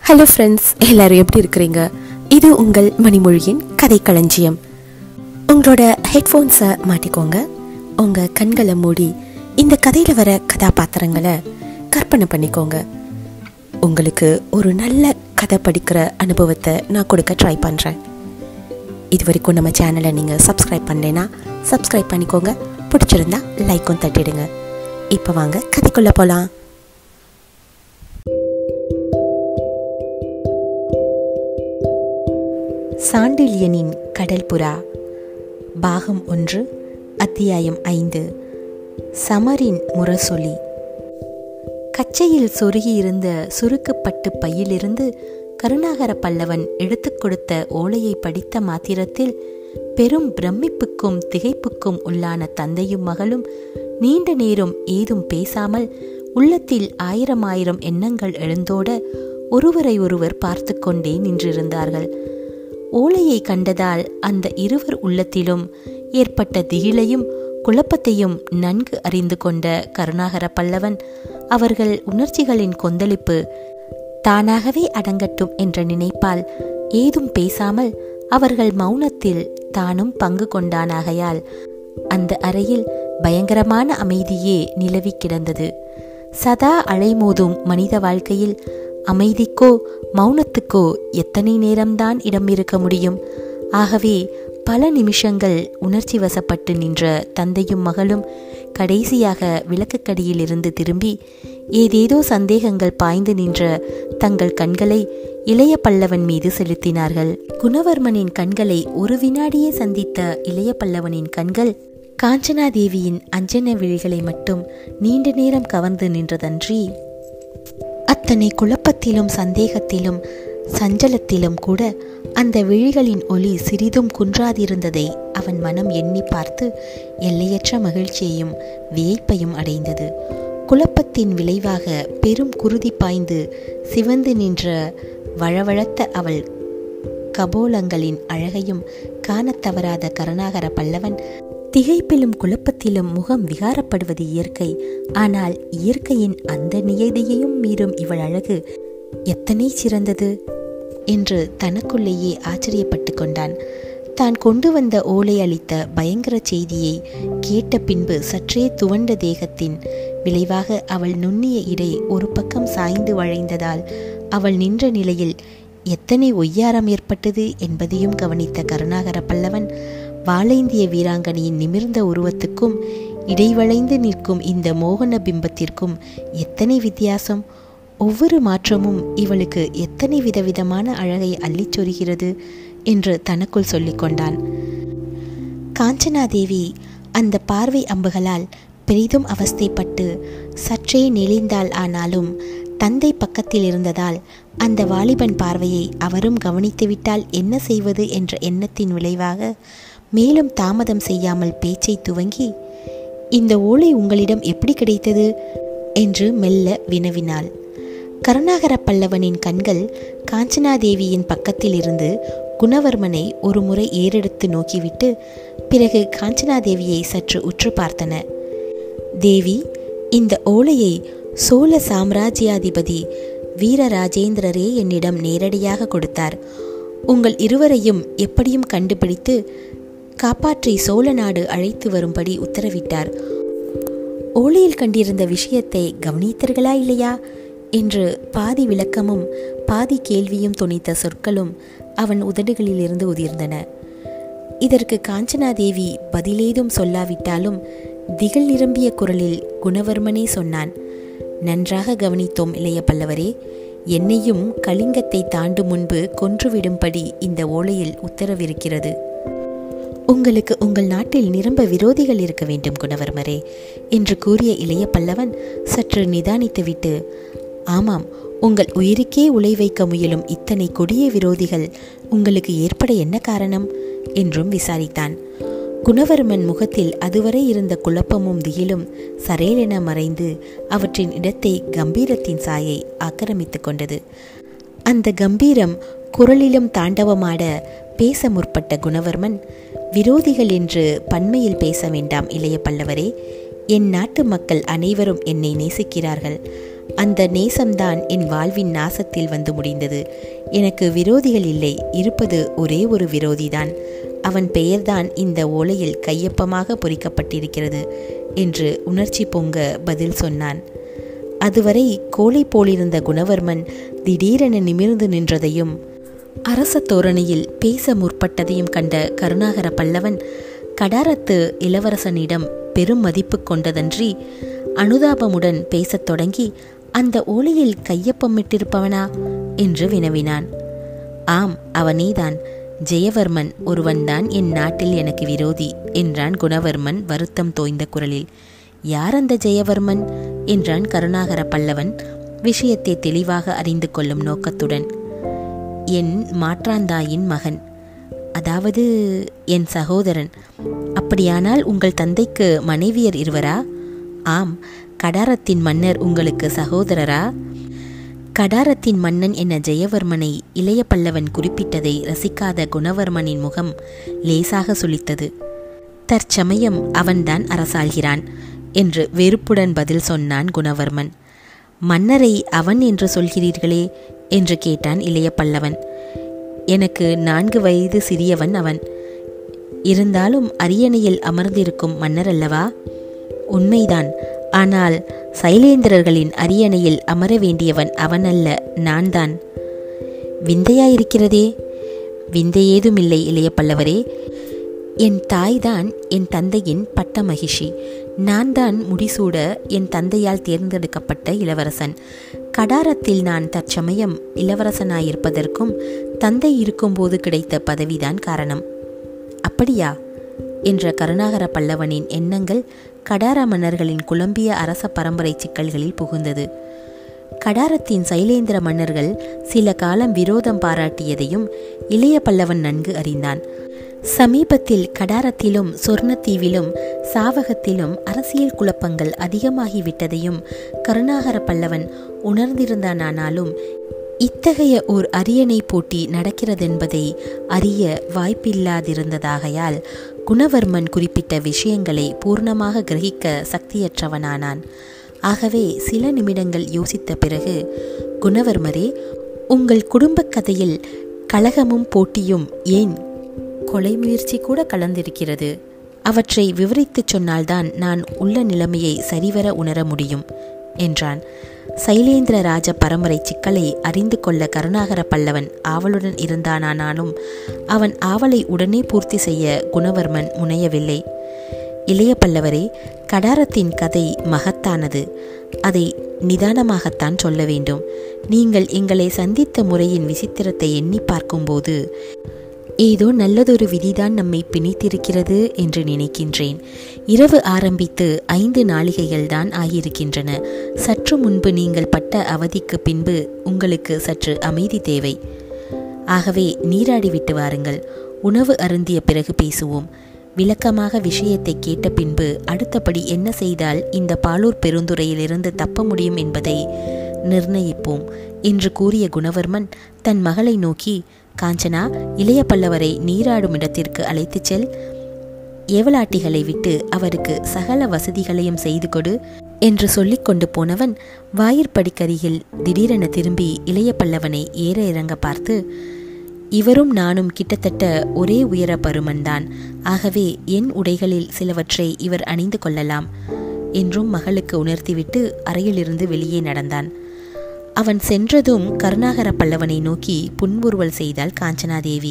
hello friends எல்லாரும் எப்படி இருக்கிறீங்க இது உங்கள் மணிமொழியின் கதை களஞ்சியம் உங்களோட ஹெட்ஃபோன்ஸை மாட்டிக்கோங்க உங்கள் கண்களை மூடி இந்த கதையில் வர கதாபாத்திரங்களை கற்பனை பண்ணிக்கோங்க உங்களுக்கு ஒரு நல்ல கதை படிக்கிற அனுபவத்தை நான் கொடுக்க ட்ரை பண்ணுறேன் இது வரைக்கும் நம்ம சேனலை நீங்கள் சப்ஸ்கிரைப் பண்ணலைன்னா சப்ஸ்கிரைப் பண்ணிக்கோங்க பிடிச்சிருந்தா லைக்கும் தட்டிடுங்க இப்போ வாங்க கதைக்குள்ளே போகலாம் சாண்டில்யனின் கடல் புறா பாகம் ஒன்று அத்தியாயம் ஐந்து சமரின் முரசொலி கச்சையில் சொருகியிருந்த சுருக்கப்பட்டு பையிலிருந்து கருணாகர பல்லவன் எடுத்துக் கொடுத்த ஓலையை படித்த மாத்திரத்தில் பெரும் பிரமிப்புக்கும் திகைப்புக்கும் உள்ளான தந்தையும் மகளும் நீண்ட நேரம் ஏதும் பேசாமல் உள்ளத்தில் ஆயிரம் ஆயிரம் எண்ணங்கள் எழுந்தோட ஒருவரை ஒருவர் பார்த்து கொண்டே நின்றிருந்தார்கள் ஓலையை கண்டதால் அந்த இருவர் உள்ளத்திலும் ஏற்பட்ட திகிலையும் குழப்பத்தையும் நன்கு அறிந்து கொண்ட கருணாகர பல்லவன் அவர்கள் உணர்ச்சிகளின் கொந்தளிப்பு தானாகவே அடங்கட்டும் என்ற நினைப்பால் ஏதும் பேசாமல் அவர்கள் மௌனத்தில் தானும் பங்கு கொண்டானாகையால் அந்த அறையில் பயங்கரமான அமைதியே நிலவி கிடந்தது சதா அலைமோதும் மனித வாழ்க்கையில் அமைதிக்கோ மௌனத்துக்கோ எத்தனை நேரம்தான் இடம் இருக்க முடியும் ஆகவே பல நிமிஷங்கள் உணர்ச்சி வசப்பட்டு நின்ற தந்தையும் மகளும் கடைசியாக விளக்குக்கடியில் இருந்து திரும்பி ஏதேதோ சந்தேகங்கள் பாய்ந்து நின்ற தங்கள் கண்களை இளைய பல்லவன் மீது செலுத்தினார்கள் குணவர்மனின் கண்களை ஒரு வினாடியே சந்தித்த இளைய பல்லவனின் கண்கள் காஞ்சனாதேவியின் அஞ்சன விழிகளை மட்டும் நீண்ட நேரம் கவர்ந்து நின்றதன்றி அத்தனை குழப்பத்திலும் சந்தேகத்திலும் சஞ்சலத்திலும் கூட அந்த விழிகளின் ஒளி சிறிதும் குன்றாதிருந்ததை அவன் மனம் எண்ணி பார்த்து எல்லையற்ற மகிழ்ச்சியையும் வியப்பையும் அடைந்தது குழப்பத்தின் விளைவாக பெரும் குருதி பாய்ந்து சிவந்து நின்ற வழவழத்த அவள் கபோலங்களின் அழகையும் காணத் தவறாத கருணாகர பல்லவன் திகைப்பிலும் குழப்பத்திலும் முகம் விகாரப்படுவது இயற்கை ஆனால் இயற்கையின் அந்த நியதியையும் மீறும் இவள் அழகு எத்தனை சிறந்தது என்று தனக்குள்ளேயே ஆச்சரியப்பட்டு கொண்டான் தான் கொண்டு வந்த ஓலை அளித்த பயங்கர செய்தியை கேட்ட பின்பு சற்றே துவண்ட தேகத்தின் விளைவாக அவள் நுண்ணிய இடை ஒரு பக்கம் சாய்ந்து வளைந்ததால் அவள் நின்ற நிலையில் எத்தனை ஒய்யாரம் ஏற்பட்டது என்பதையும் கவனித்த கருணாகர பல்லவன் வாளைந்திய வீராங்கனையின் நிமிர்ந்த உருவத்துக்கும் இடைவளைந்து நிற்கும் இந்த மோகன பிம்பத்திற்கும் எத்தனை வித்தியாசம் ஒவ்வொரு மாற்றமும் இவளுக்கு எத்தனை விதவிதமான அழகை அள்ளிச் சொருகிறது என்று தனக்குள் சொல்லிக்கொண்டான் காஞ்சனாதேவி அந்த பார்வை அம்புகளால் பெரிதும் அவஸ்தைப்பட்டு சற்றே நெளிந்தாள் ஆனாலும் தந்தை பக்கத்தில் இருந்ததால் அந்த வாலிபன் பார்வையை அவரும் கவனித்துவிட்டால் என்ன செய்வது என்ற எண்ணத்தின் விளைவாக மேலும் தாமதம் செய்யாமல் பேச்சை துவங்கி இந்த ஓலை உங்களிடம் எப்படி கிடைத்தது என்று மெல்ல வினவினாள் கருணாகர பல்லவனின் கண்கள் காஞ்சனாதேவியின் பக்கத்தில் இருந்து குணவர்மனை ஒரு முறை ஏறெடுத்து நோக்கிவிட்டு பிறகு காஞ்சனாதேவியை சற்று உற்று பார்த்தன தேவி இந்த ஓலையை சோழ சாம்ராஜ்யாதிபதி வீரராஜேந்திரரே என்னிடம் நேரடியாக கொடுத்தார் உங்கள் இருவரையும் எப்படியும் கண்டுபிடித்து காப்பாற்றி சோழ நாடு அழைத்து வரும்படி உத்தரவிட்டார் ஓலையில் கண்டிருந்த விஷயத்தை கவனித்தீர்களா இல்லையா என்று பாதி விளக்கமும் பாதி கேள்வியும் துணித்த சொற்களும் அவன் உதடுகளிலிருந்து உதிர்ந்தன இதற்கு காஞ்சனாதேவி பதிலேதும் சொல்லாவிட்டாலும் திகழ் நிரம்பிய குரலில் குணவர்மனே சொன்னான் நன்றாக கவனித்தோம் இளைய பல்லவரே என்னையும் கலிங்கத்தை தாண்டும் முன்பு கொன்றுவிடும்படி இந்த ஓலையில் உத்தரவிருக்கிறது உங்களுக்கு உங்கள் நாட்டில் நிரம்ப விரோதிகள் இருக்க வேண்டும் குணவர்மரே என்று கூறிய இளைய பல்லவன் சற்று நிதானித்துவிட்டு ஆமாம் உங்கள் உயிருக்கே உலை வைக்க முயலும் இத்தனை கொடிய விரோதிகள் உங்களுக்கு ஏற்பட என்ன காரணம் என்றும் விசாரித்தான் குணவர்மன் முகத்தில் அதுவரை இருந்த குழப்பமும் திகிலும் சரேலென மறைந்து அவற்றின் இடத்தை கம்பீரத்தின் சாயை ஆக்கிரமித்து கொண்டது அந்த கம்பீரம் குரலிலும் தாண்டவமாட பேச முற்பட்ட குணவர்மன் விரோதிகள் என்று பன்மையில் பேச வேண்டாம் இளைய பல்லவரே என் நாட்டு மக்கள் அனைவரும் என்னை நேசிக்கிறார்கள் அந்த நேசம்தான் என் வாழ்வின் நாசத்தில் வந்து முடிந்தது எனக்கு விரோதிகள் இல்லை இருப்பது ஒரே ஒரு விரோதிதான் அவன் பெயர்தான் இந்த ஓலையில் கையொப்பமாக பொறிக்கப்பட்டிருக்கிறது என்று உணர்ச்சி பொங்க பதில் சொன்னான் அதுவரை கோலை போலிருந்த குணவர்மன் திடீரென நிமிர்ந்து நின்றதையும் அரச தோரணையில் பேச முற்பட்டதையும் கண்ட கருணாகர பல்லவன் கடாரத்து இளவரசனிடம் பெரும் மதிப்பு கொண்டதன்றி அனுதாபமுடன் பேசத் தொடங்கி அந்த ஓலையில் கையொப்பமிட்டிருப்பவனா என்று வினவினான் ஆம் அவனேதான் ஜெயவர்மன் ஒருவன்தான் என் நாட்டில் எனக்கு விரோதி என்றான் குணவர்மன் வருத்தம் தோய்ந்த குரலில் யார் அந்த ஜெயவர்மன் என்றான் கருணாகர பல்லவன் விஷயத்தை தெளிவாக அறிந்து கொள்ளும் நோக்கத்துடன் என் மாற்றாந்தாயின் மகன் அதாவது என் சகோதரன் அப்படியானால் உங்கள் தந்தைக்கு மனைவியர் இருவரா ஆம் கடாரத்தின் மன்னர் உங்களுக்கு சகோதரரா கடாரத்தின் மன்னன் என ஜெயவர்மனை இளைய பல்லவன் குறிப்பிட்டதை ரசிக்காத குணவர்மனின் முகம் லேசாக சுளித்தது தற்சமயம் அவன்தான் அரசாள்கிறான் என்று வெறுப்புடன் பதில் சொன்னான் குணவர்மன் மன்னரை அவன் என்று சொல்கிறீர்களே என்று கேட்டான் இளைய பல்லவன் எனக்கு நான்கு வயது சிறியவன் அவன் இருந்தாலும் அரியணையில் அமர்ந்திருக்கும் மன்னர் அல்லவா உண்மைதான் ஆனால் சைலேந்திரர்களின் அரியணையில் அமர வேண்டியவன் அவனல்ல நான் தான் விந்தையாயிருக்கிறதே விந்தையேதுமில்லை இளைய பல்லவரே என் தாய்தான் என் தந்தையின் பட்ட மகிஷி நான் தான் முடிசூட என் தந்தையால் தேர்ந்தெடுக்கப்பட்ட இளவரசன் கடாரத்தில் நான் தற்சமயம் இளவரசனாயிருப்பதற்கும் தந்தை இருக்கும்போது கிடைத்த பதவிதான் காரணம் அப்படியா என்ற கருணாகர பல்லவனின் எண்ணங்கள் கடார மன்னர்களின் குழம்பிய அரச பரம்பரை சிக்கல்களில் புகுந்தது கடாரத்தின் சைலேந்திர மன்னர்கள் சில காலம் விரோதம் பாராட்டியதையும் இளைய பல்லவன் நன்கு அறிந்தான் சமீபத்தில் கடாரத்திலும் சொர்ணத்தீவிலும் சாவகத்திலும் அரசியல் குழப்பங்கள் அதிகமாகிவிட்டதையும் கருணாகர பல்லவன் உணர்ந்திருந்தானானாலும் இத்தகைய ஓர் அரியணை போட்டி நடக்கிறதென்பதை அறிய வாய்ப்பில்லாதிருந்ததாகையால் குணவர்மன் குறிப்பிட்ட விஷயங்களை பூர்ணமாக கிரகிக்க சக்தியற்றவனானான் ஆகவே சில நிமிடங்கள் யோசித்த பிறகு குணவர்மரே உங்கள் குடும்பக் கதையில் கலகமும் போட்டியும் ஏன் கொலை முயற்சி கூட கலந்திருக்கிறது அவற்றை விவரித்துச் சொன்னால்தான் நான் உள்ள நிலைமையை சரிவர உணர முடியும் என்றான் சைலேந்திர ராஜ பரம்பரை சிக்கலை அறிந்து கொள்ள கருணாகர பல்லவன் ஆவலுடன் இருந்தானானாலும் அவன் ஆவலை உடனே பூர்த்தி செய்ய குணவர்மன் முனையவில்லை இளைய பல்லவரே கடாரத்தின் கதை மகத்தானது அதை நிதானமாகத்தான் சொல்ல வேண்டும் நீங்கள் எங்களை சந்தித்த முறையின் விசித்திரத்தை எண்ணி பார்க்கும்போது ஏதோ நல்லதொரு விதிதான் நம்மை பிணித்திருக்கிறது என்று நினைக்கின்றேன் இரவு ஆரம்பித்து ஐந்து நாளிகைகள் தான் ஆகியிருக்கின்றன சற்று முன்பு நீங்கள் பட்ட அவதிக்கு பின்பு உங்களுக்கு சற்று அமைதி தேவை ஆகவே நீராடிவிட்டு வாருங்கள் உணவு அருந்திய பிறகு பேசுவோம் விளக்கமாக விஷயத்தை கேட்ட பின்பு அடுத்தபடி என்ன செய்தால் இந்த பாலூர் பெருந்துறையிலிருந்து தப்ப முடியும் என்பதை நிர்ணயிப்போம் என்று கூறிய குணவர்மன் தன் மகளை நோக்கி காஞ்சனா இளைய பல்லவரை நீராடும் இடத்திற்கு அழைத்துச் செல் ஏவலாட்டிகளை விட்டு அவருக்கு சகல வசதிகளையும் செய்து கொடு என்று சொல்லிக் கொண்டு போனவன் வாயிற்படிக்கரியில் திடீரென திரும்பி இளைய பல்லவனை ஏற இறங்க பார்த்து இவரும் நானும் கிட்டத்தட்ட ஒரே உயர பருமன்தான் ஆகவே என் உடைகளில் சிலவற்றை இவர் அணிந்து கொள்ளலாம் என்றும் மகளுக்கு உணர்த்திவிட்டு அறையிலிருந்து வெளியே நடந்தான் அவன் சென்றதும் கருணாகர பல்லவனை நோக்கி புன்முறுவல் செய்தாள் காஞ்சனாதேவி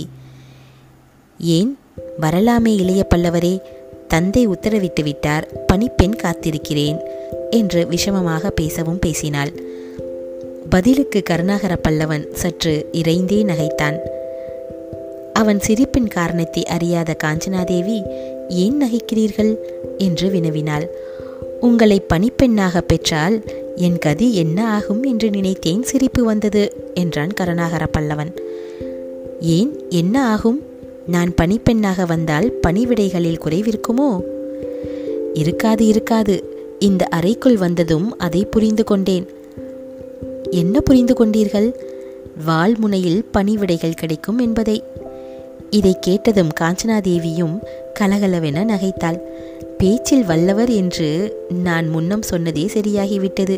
ஏன் வரலாமே இளைய பல்லவரே தந்தை உத்தரவிட்டு விட்டார் பணிப்பெண் காத்திருக்கிறேன் என்று விஷமமாக பேசவும் பேசினாள் பதிலுக்கு கருணாகர பல்லவன் சற்று இறைந்தே நகைத்தான் அவன் சிரிப்பின் காரணத்தை அறியாத காஞ்சனாதேவி ஏன் நகைக்கிறீர்கள் என்று வினவினாள் உங்களை பணிப்பெண்ணாக பெற்றால் என் கதி என்ன ஆகும் என்று நினைத்தேன் சிரிப்பு வந்தது என்றான் கருணாகர பல்லவன் ஏன் என்ன ஆகும் நான் பணிப்பெண்ணாக வந்தால் பணிவிடைகளில் குறைவிருக்குமோ இருக்காது இருக்காது இந்த அறைக்குள் வந்ததும் அதை புரிந்து கொண்டேன் என்ன புரிந்து கொண்டீர்கள் வால்முனையில் பணிவிடைகள் கிடைக்கும் என்பதை இதை கேட்டதும் காஞ்சனாதேவியும் கலகலவென நகைத்தாள் பேச்சில் வல்லவர் என்று நான் முன்னம் சொன்னதே சரியாகிவிட்டது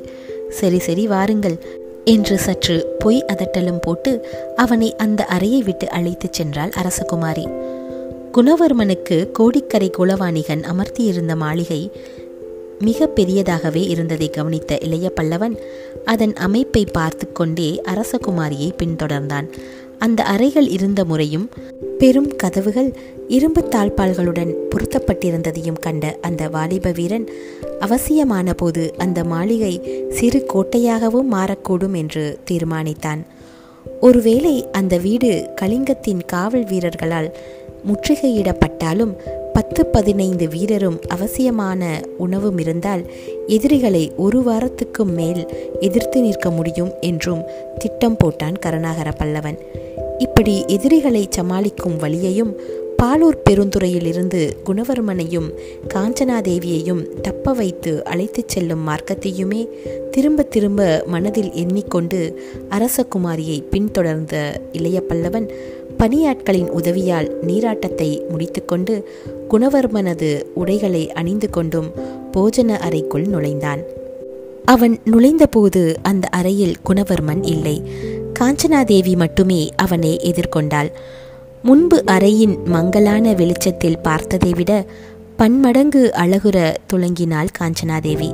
சரி சரி வாருங்கள் என்று சற்று பொய் அதட்டலும் போட்டு அவனை அந்த அறையை விட்டு அழைத்துச் சென்றாள் அரசகுமாரி குணவர்மனுக்கு கோடிக்கரை குலவாணிகன் அமர்த்தியிருந்த மாளிகை மிக பெரியதாகவே இருந்ததை கவனித்த இளைய பல்லவன் அதன் அமைப்பை பார்த்து கொண்டே அரசகுமாரியை பின்தொடர்ந்தான் அந்த அறைகள் இருந்த முறையும் பெரும் கதவுகள் இரும்பு தாழ்பால்களுடன் பொருத்தப்பட்டிருந்ததையும் கண்ட அந்த வாலிப வீரன் அவசியமான போது அந்த மாளிகை சிறு கோட்டையாகவும் மாறக்கூடும் என்று தீர்மானித்தான் ஒருவேளை அந்த வீடு கலிங்கத்தின் காவல் வீரர்களால் முற்றுகையிடப்பட்டாலும் பத்து பதினைந்து வீரரும் அவசியமான உணவும் இருந்தால் எதிரிகளை ஒரு வாரத்துக்கும் மேல் எதிர்த்து நிற்க முடியும் என்றும் திட்டம் போட்டான் கருணாகர பல்லவன் இப்படி எதிரிகளை சமாளிக்கும் வழியையும் பாலூர் பெருந்துறையிலிருந்து குணவர்மனையும் காஞ்சனாதேவியையும் தப்ப வைத்து அழைத்துச் செல்லும் மார்க்கத்தையுமே திரும்ப திரும்ப மனதில் எண்ணிக்கொண்டு அரசகுமாரியை பின்தொடர்ந்த இளைய பல்லவன் பணியாட்களின் உதவியால் நீராட்டத்தை முடித்துக்கொண்டு குணவர்மனது உடைகளை அணிந்து கொண்டும் போஜன அறைக்குள் நுழைந்தான் அவன் நுழைந்தபோது அந்த அறையில் குணவர்மன் இல்லை காஞ்சனாதேவி மட்டுமே அவனை எதிர்கொண்டாள் முன்பு அறையின் மங்கலான வெளிச்சத்தில் பார்த்ததை விட பன்மடங்கு அழகுற துளங்கினாள் காஞ்சனாதேவி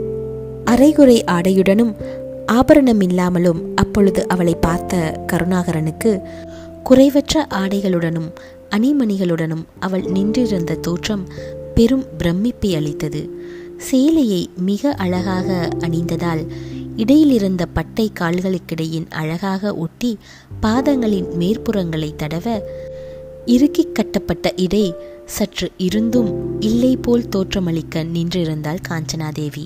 அரைகுறை ஆடையுடனும் ஆபரணமில்லாமலும் அப்பொழுது அவளை பார்த்த கருணாகரனுக்கு குறைவற்ற ஆடைகளுடனும் அணிமணிகளுடனும் அவள் நின்றிருந்த தோற்றம் பெரும் பிரமிப்பை அளித்தது சேலையை மிக அழகாக அணிந்ததால் இடையிலிருந்த பட்டை கால்களுக்கிடையின் அழகாக ஒட்டி பாதங்களின் மேற்புறங்களை தடவ இறுக்கிக் கட்டப்பட்ட இடை சற்று இருந்தும் இல்லை போல் தோற்றமளிக்க நின்றிருந்தாள் காஞ்சனாதேவி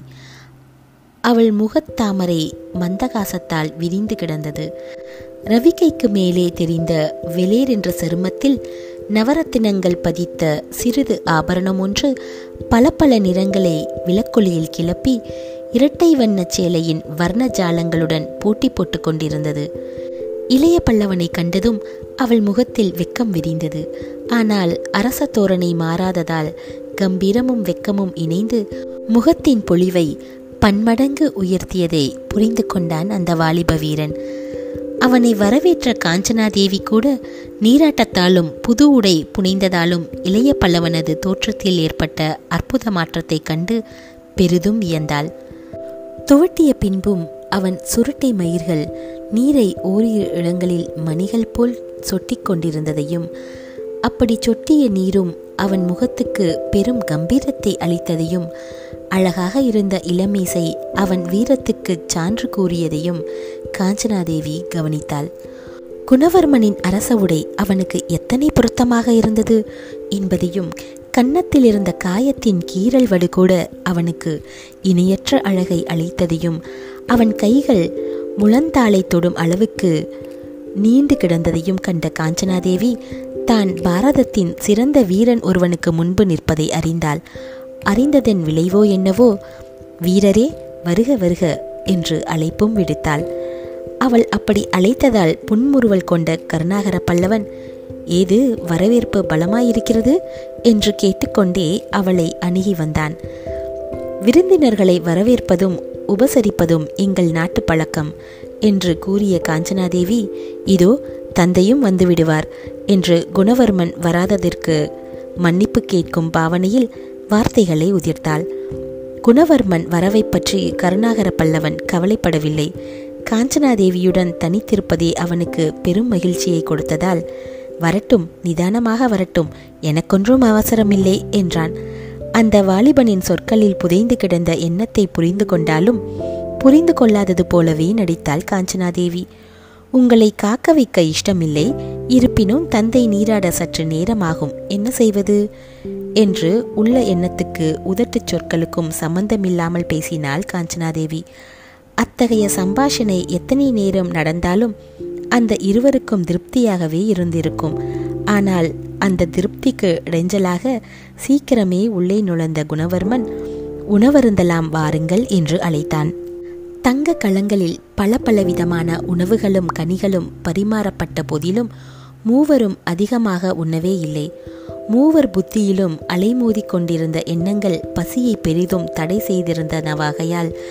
அவள் முகத்தாமரை மந்தகாசத்தால் விரிந்து கிடந்தது ரவிக்கைக்கு மேலே தெரிந்த வெளிர் என்ற சருமத்தில் நவரத்தினங்கள் பதித்த சிறிது ஆபரணம் ஒன்று பல பல நிறங்களை விளக்கொலியில் கிளப்பி இரட்டை வண்ண சேலையின் வர்ண ஜாலங்களுடன் போட்டி போட்டுக் கொண்டிருந்தது இளைய பல்லவனை கண்டதும் அவள் முகத்தில் வெக்கம் விரிந்தது ஆனால் அரச தோரணை மாறாததால் கம்பீரமும் வெக்கமும் இணைந்து முகத்தின் பொலிவை பன்மடங்கு உயர்த்தியதை புரிந்து கொண்டான் அந்த வாலிப வீரன் அவனை வரவேற்ற காஞ்சனாதேவி கூட நீராட்டத்தாலும் புது உடை புனைந்ததாலும் இளைய பல்லவனது தோற்றத்தில் ஏற்பட்ட அற்புத மாற்றத்தை கண்டு பெரிதும் வியந்தாள் துவட்டிய பின்பும் அவன் சுருட்டை மயிர்கள் நீரை ஓரிரு இடங்களில் மணிகள் போல் சொட்டிக் கொண்டிருந்ததையும் அப்படி சொட்டிய நீரும் அவன் முகத்துக்கு பெரும் கம்பீரத்தை அளித்ததையும் அழகாக இருந்த இளமீசை அவன் வீரத்துக்கு சான்று கூறியதையும் காஞ்சனாதேவி கவனித்தாள் குணவர்மனின் அரச உடை அவனுக்கு எத்தனை பொருத்தமாக இருந்தது என்பதையும் கன்னத்தில் இருந்த காயத்தின் கீறல் வடு கூட அவனுக்கு இணையற்ற அழகை அளித்ததையும் அவன் கைகள் முழந்தாளை தொடும் அளவுக்கு நீண்டு கிடந்ததையும் கண்ட காஞ்சனாதேவி தான் பாரதத்தின் சிறந்த வீரன் ஒருவனுக்கு முன்பு நிற்பதை அறிந்தாள் அறிந்ததன் விளைவோ என்னவோ வீரரே வருக வருக என்று அழைப்பும் விடுத்தாள் அவள் அப்படி அழைத்ததால் புன்முறுவல் கொண்ட கருணாகர பல்லவன் ஏது வரவேற்பு பலமாயிருக்கிறது என்று கேட்டுக்கொண்டே அவளை அணுகி வந்தான் விருந்தினர்களை வரவேற்பதும் உபசரிப்பதும் எங்கள் நாட்டு பழக்கம் என்று கூறிய காஞ்சனாதேவி இதோ தந்தையும் வந்து விடுவார் என்று குணவர்மன் வராததற்கு மன்னிப்பு கேட்கும் பாவனையில் வார்த்தைகளை உதிர்த்தாள் குணவர்மன் வரவை பற்றி கருணாகர பல்லவன் கவலைப்படவில்லை காஞ்சனாதேவியுடன் தனித்திருப்பதே அவனுக்கு பெரும் மகிழ்ச்சியை கொடுத்ததால் வரட்டும் நிதானமாக வரட்டும் எனக்கொன்றும் அவசரமில்லை என்றான் அந்த வாலிபனின் சொற்களில் புதைந்து கிடந்த எண்ணத்தை புரிந்து கொண்டாலும் புரிந்து கொள்ளாதது போலவே நடித்தாள் காஞ்சனாதேவி உங்களை காக்க வைக்க இஷ்டமில்லை இருப்பினும் தந்தை நீராட சற்று நேரமாகும் என்ன செய்வது என்று உள்ள எண்ணத்துக்கு உதட்டுச் சொற்களுக்கும் சம்பந்தமில்லாமல் பேசினாள் காஞ்சனாதேவி அத்தகைய சம்பாஷணை எத்தனை நேரம் நடந்தாலும் அந்த இருவருக்கும் திருப்தியாகவே இருந்திருக்கும் ஆனால் அந்த திருப்திக்கு இடைஞ்சலாக சீக்கிரமே உள்ளே நுழைந்த குணவர்மன் உணவருந்தலாம் வாருங்கள் என்று அழைத்தான் தங்க களங்களில் பல பலவிதமான உணவுகளும் கனிகளும் பரிமாறப்பட்ட போதிலும் மூவரும் அதிகமாக உண்ணவே இல்லை மூவர் புத்தியிலும் அலைமோதிக் கொண்டிருந்த எண்ணங்கள் பசியை பெரிதும் தடை செய்திருந்தனவாகையால்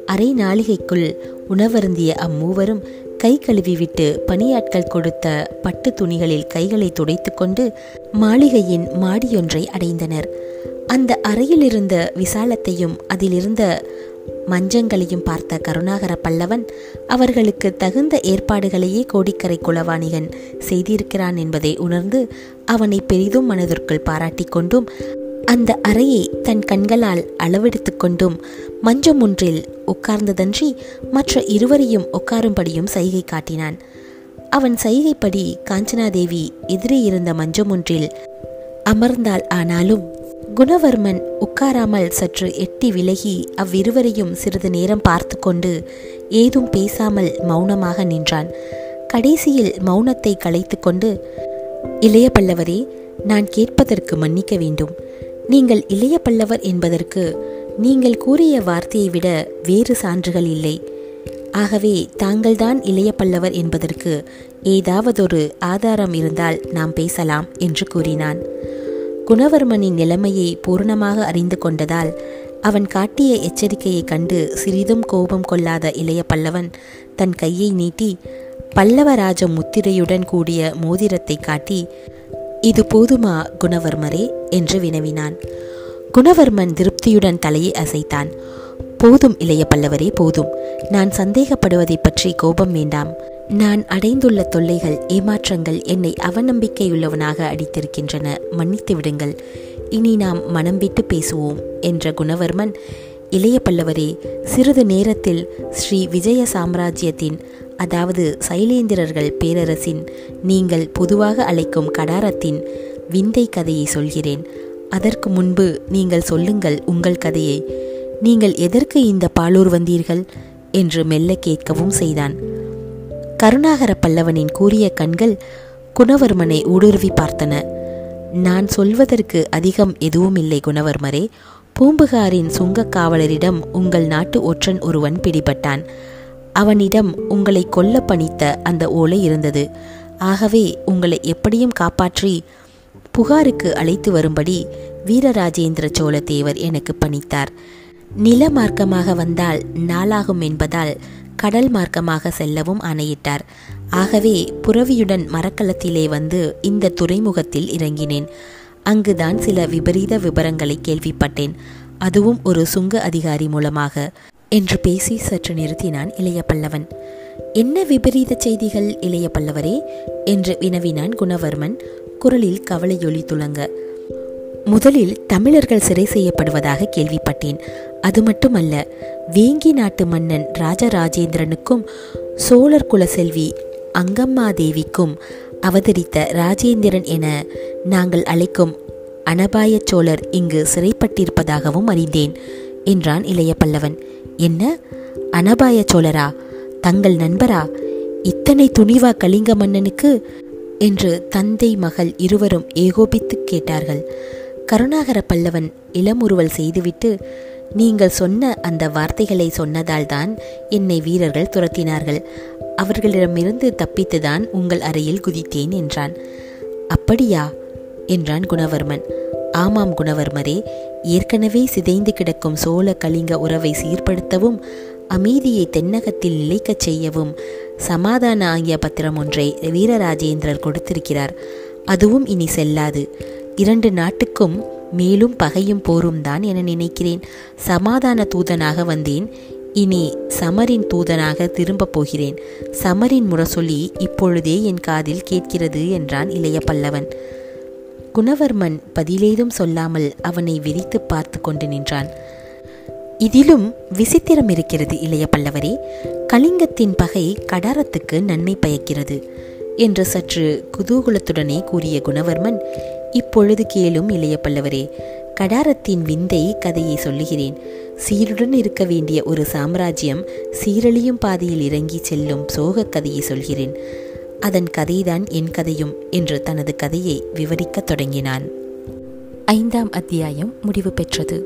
அரை நாளிகைக்குள் உணவருந்திய அம்மூவரும் கை கழுவிவிட்டு பணியாட்கள் கொடுத்த பட்டு துணிகளில் கைகளை துடைத்துக்கொண்டு மாளிகையின் மாடியொன்றை அடைந்தனர் அந்த அறையில் இருந்த விசாலத்தையும் அதிலிருந்த மஞ்சங்களையும் பார்த்த கருணாகர பல்லவன் அவர்களுக்கு தகுந்த ஏற்பாடுகளையே கோடிக்கரை குலவாணிகன் செய்திருக்கிறான் என்பதை உணர்ந்து அவனை பெரிதும் மனதிற்குள் பாராட்டிக் கொண்டும் அந்த அறையை தன் கண்களால் அளவெடுத்து கொண்டும் மஞ்சம் ஒன்றில் உட்கார்ந்ததன்றி மற்ற இருவரையும் உட்காரும்படியும் சைகை காட்டினான் அவன் சைகைப்படி காஞ்சனாதேவி எதிரே இருந்த மஞ்சம் ஒன்றில் அமர்ந்தாள் ஆனாலும் குணவர்மன் உட்காராமல் சற்று எட்டி விலகி அவ்விருவரையும் சிறிது நேரம் பார்த்து கொண்டு ஏதும் பேசாமல் மௌனமாக நின்றான் கடைசியில் மௌனத்தை களைத்து கொண்டு இளைய பல்லவரே நான் கேட்பதற்கு மன்னிக்க வேண்டும் நீங்கள் இளைய பல்லவர் என்பதற்கு நீங்கள் கூறிய வார்த்தையை விட வேறு சான்றுகள் இல்லை ஆகவே தாங்கள்தான் இளைய பல்லவர் என்பதற்கு ஏதாவதொரு ஆதாரம் இருந்தால் நாம் பேசலாம் என்று கூறினான் குணவர்மனின் நிலைமையை பூர்ணமாக அறிந்து கொண்டதால் அவன் காட்டிய எச்சரிக்கையை கண்டு சிறிதும் கோபம் கொள்ளாத இளைய பல்லவன் தன் கையை நீட்டி பல்லவராஜ முத்திரையுடன் கூடிய மோதிரத்தை காட்டி இது போதுமா குணவர்மரே என்று வினவினான் குணவர்மன் திருப்தியுடன் தலையை அசைத்தான் போதும் இளைய பல்லவரே போதும் நான் சந்தேகப்படுவதை பற்றி கோபம் வேண்டாம் நான் அடைந்துள்ள தொல்லைகள் ஏமாற்றங்கள் என்னை அவநம்பிக்கையுள்ளவனாக அடித்திருக்கின்றன மன்னித்து விடுங்கள் இனி நாம் மனம் விட்டு பேசுவோம் என்ற குணவர்மன் இளைய பல்லவரே சிறிது நேரத்தில் ஸ்ரீ விஜய சாம்ராஜ்யத்தின் அதாவது சைலேந்திரர்கள் பேரரசின் நீங்கள் பொதுவாக அழைக்கும் கடாரத்தின் விந்தை கதையை சொல்கிறேன் அதற்கு முன்பு நீங்கள் சொல்லுங்கள் உங்கள் கதையை நீங்கள் எதற்கு இந்த பாலூர் வந்தீர்கள் என்று மெல்ல கேட்கவும் செய்தான் கருணாகர பல்லவனின் கூறிய கண்கள் குணவர்மனை ஊடுருவி பார்த்தன நான் சொல்வதற்கு அதிகம் எதுவும் இல்லை குணவர்மரே பூம்புகாரின் சுங்கக் காவலரிடம் உங்கள் நாட்டு ஒற்றன் ஒருவன் பிடிபட்டான் அவனிடம் உங்களை கொல்ல பணித்த அந்த ஓலை இருந்தது ஆகவே உங்களை எப்படியும் காப்பாற்றி புகாருக்கு அழைத்து வரும்படி வீரராஜேந்திர சோழ தேவர் எனக்கு பணித்தார் நில மார்க்கமாக வந்தால் நாளாகும் என்பதால் கடல் மார்க்கமாக செல்லவும் ஆணையிட்டார் ஆகவே புறவியுடன் மரக்கலத்திலே வந்து இந்த துறைமுகத்தில் இறங்கினேன் அங்குதான் சில விபரீத விபரங்களை கேள்விப்பட்டேன் அதுவும் ஒரு சுங்க அதிகாரி மூலமாக என்று பேசி சற்று நிறுத்தினான் இளைய பல்லவன் என்ன விபரீத செய்திகள் இளைய பல்லவரே என்று வினவினான் குணவர்மன் குரலில் கவலையொலி துளங்க முதலில் தமிழர்கள் சிறை செய்யப்படுவதாக கேள்விப்பட்டேன் அது மட்டுமல்ல வேங்கி நாட்டு மன்னன் ராஜராஜேந்திரனுக்கும் சோழர் குலசெல்வி அங்கம்மாதேவிக்கும் அவதரித்த ராஜேந்திரன் என நாங்கள் அழைக்கும் அனபாய சோழர் இங்கு சிறைப்பட்டிருப்பதாகவும் அறிந்தேன் என்றான் இளைய பல்லவன் என்ன அனபாய சோழரா தங்கள் நண்பரா இத்தனை துணிவா கலிங்க மன்னனுக்கு என்று தந்தை மகள் இருவரும் ஏகோபித்து கேட்டார்கள் கருணாகர பல்லவன் இளமுறுவல் செய்துவிட்டு நீங்கள் சொன்ன அந்த வார்த்தைகளை சொன்னதால்தான் என்னை வீரர்கள் துரத்தினார்கள் அவர்களிடமிருந்து தப்பித்துதான் உங்கள் அறையில் குதித்தேன் என்றான் அப்படியா என்றான் குணவர்மன் ஆமாம் குணவர்மரே ஏற்கனவே சிதைந்து கிடக்கும் சோழ கலிங்க உறவை சீர்படுத்தவும் அமைதியை தென்னகத்தில் நிலைக்கச் செய்யவும் சமாதான ஆகிய பத்திரம் ஒன்றை வீரராஜேந்திரர் கொடுத்திருக்கிறார் அதுவும் இனி செல்லாது இரண்டு நாட்டுக்கும் மேலும் பகையும் போரும் தான் என நினைக்கிறேன் சமாதான தூதனாக வந்தேன் இனி சமரின் தூதனாக திரும்பப் போகிறேன் சமரின் முரசொலி இப்பொழுதே என் காதில் கேட்கிறது என்றான் இளைய பல்லவன் குணவர்மன் பதிலேதும் சொல்லாமல் அவனை விரித்து பார்த்து கொண்டு நின்றான் இதிலும் விசித்திரம் இருக்கிறது இளைய பல்லவரே கலிங்கத்தின் பகை கடாரத்துக்கு நன்மை பயக்கிறது என்று சற்று குதூகலத்துடனே கூறிய குணவர்மன் இப்பொழுது கேளும் இளைய பல்லவரே கடாரத்தின் விந்தை கதையை சொல்லுகிறேன் சீருடன் இருக்க வேண்டிய ஒரு சாம்ராஜ்யம் சீரழியும் பாதையில் இறங்கி செல்லும் சோகக் கதையை சொல்கிறேன் அதன் கதைதான் என் கதையும் என்று தனது கதையை விவரிக்கத் தொடங்கினான் ஐந்தாம் அத்தியாயம் முடிவு பெற்றது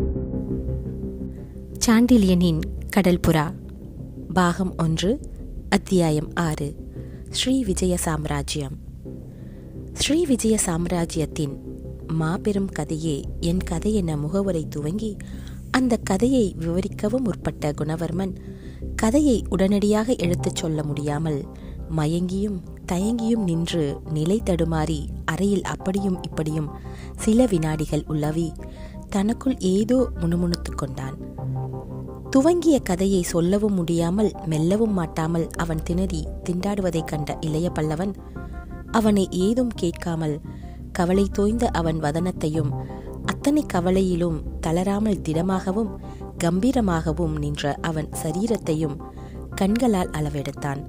சாண்டிலியனின் கடல் புறா பாகம் ஒன்று அத்தியாயம் ஆறு ஸ்ரீ விஜய சாம்ராஜ்யம் ஸ்ரீ விஜய சாம்ராஜ்யத்தின் மாபெரும் கதையே என் கதை என முகவரை துவங்கி அந்த கதையை விவரிக்கவும் முற்பட்ட குணவர்மன் கதையை உடனடியாக எடுத்துச் சொல்ல முடியாமல் மயங்கியும் தயங்கியும் நின்று நிலை தடுமாறி அறையில் அப்படியும் இப்படியும் சில வினாடிகள் உலவி தனக்குள் ஏதோ முணுமுணுத்துக் கொண்டான் துவங்கிய கதையை சொல்லவும் முடியாமல் மெல்லவும் மாட்டாமல் அவன் திணறி திண்டாடுவதைக் கண்ட இளைய பல்லவன் அவனை ஏதும் கேட்காமல் கவலை தோய்ந்த அவன் வதனத்தையும் அத்தனை கவலையிலும் தளராமல் திடமாகவும் கம்பீரமாகவும் நின்ற அவன் சரீரத்தையும் கண்களால் அளவெடுத்தான்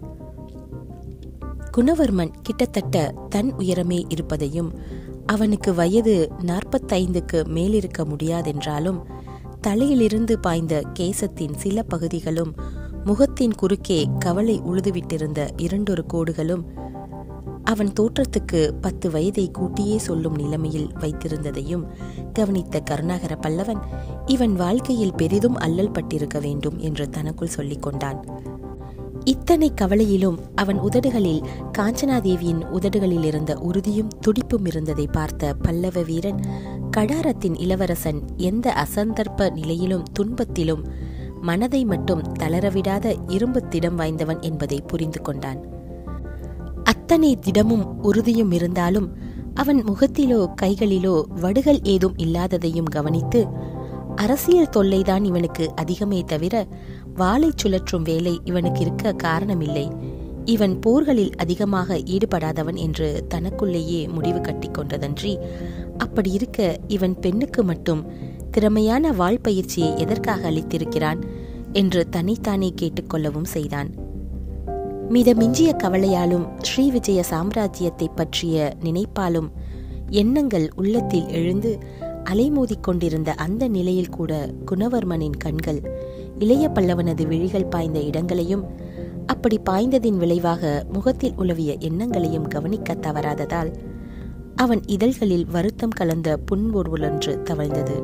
குணவர்மன் கிட்டத்தட்ட தன் உயரமே இருப்பதையும் அவனுக்கு வயது நாற்பத்தைந்துக்கு மேலிருக்க முடியாதென்றாலும் தலையிலிருந்து பாய்ந்த கேசத்தின் சில பகுதிகளும் முகத்தின் குறுக்கே கவலை உழுதுவிட்டிருந்த இரண்டொரு கோடுகளும் அவன் தோற்றத்துக்கு பத்து வயதை கூட்டியே சொல்லும் நிலைமையில் வைத்திருந்ததையும் கவனித்த கருணாகர பல்லவன் இவன் வாழ்க்கையில் பெரிதும் அல்லல் பட்டிருக்க வேண்டும் என்று தனக்குள் சொல்லிக் கொண்டான் இத்தனை கவலையிலும் அவன் உதடுகளில் காஞ்சனாதேவியின் உதடுகளில் இருந்த உறுதியும் துடிப்பும் இருந்ததை பார்த்த பல்லவ வீரன் கடாரத்தின் இளவரசன் எந்த அசந்தர்ப்ப நிலையிலும் துன்பத்திலும் மனதை மட்டும் தளரவிடாத இரும்பு திடம் வாய்ந்தவன் என்பதை புரிந்து கொண்டான் அத்தனை திடமும் உறுதியும் இருந்தாலும் அவன் முகத்திலோ கைகளிலோ வடுகள் ஏதும் இல்லாததையும் கவனித்து அரசியல் தொல்லைதான் இவனுக்கு அதிகமே தவிர வாளை சுழற்றும் வேலை இவனுக்கு இருக்க காரணமில்லை இவன் போர்களில் அதிகமாக ஈடுபடாதவன் என்று தனக்குள்ளேயே முடிவு கட்டிக்கொண்டதன்றி அப்படி இருக்க இவன் பெண்ணுக்கு மட்டும் திறமையான வாழ் பயிற்சியை எதற்காக அளித்திருக்கிறான் என்று தன்னைத்தானே கேட்டுக்கொள்ளவும் செய்தான் மிதமிஞ்சிய கவலையாலும் ஸ்ரீ விஜய சாம்ராஜ்யத்தை பற்றிய நினைப்பாலும் எண்ணங்கள் உள்ளத்தில் எழுந்து அலைமோதிக் கொண்டிருந்த அந்த நிலையில் கூட குணவர்மனின் கண்கள் இளைய பல்லவனது விழிகள் பாய்ந்த இடங்களையும் அப்படி பாய்ந்ததின் விளைவாக முகத்தில் உலவிய எண்ணங்களையும் கவனிக்க தவறாததால் அவன் இதழ்களில் வருத்தம் கலந்த புன்முறுவலொன்று தவழ்ந்தது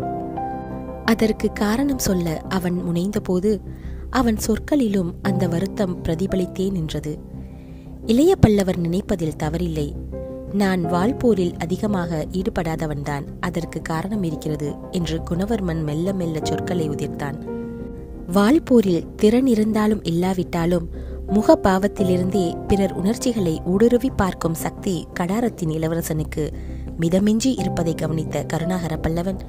அதற்கு காரணம் சொல்ல அவன் முனைந்தபோது அவன் சொற்களிலும் அந்த வருத்தம் பிரதிபலித்தே நின்றது இளைய பல்லவர் நினைப்பதில் தவறில்லை நான் வாழ்போரில் அதிகமாக ஈடுபடாதவன்தான் அதற்கு காரணம் இருக்கிறது என்று குணவர்மன் மெல்ல மெல்ல சொற்களை உதிர்த்தான் வாழ்போரில் திறன் இருந்தாலும் இல்லாவிட்டாலும் முக பாவத்திலிருந்தே பிறர் உணர்ச்சிகளை ஊடுருவி பார்க்கும் சக்தி கடாரத்தின் இளவரசனுக்கு மிதமின்றி இருப்பதை கவனித்த கருணாகர பல்லவன்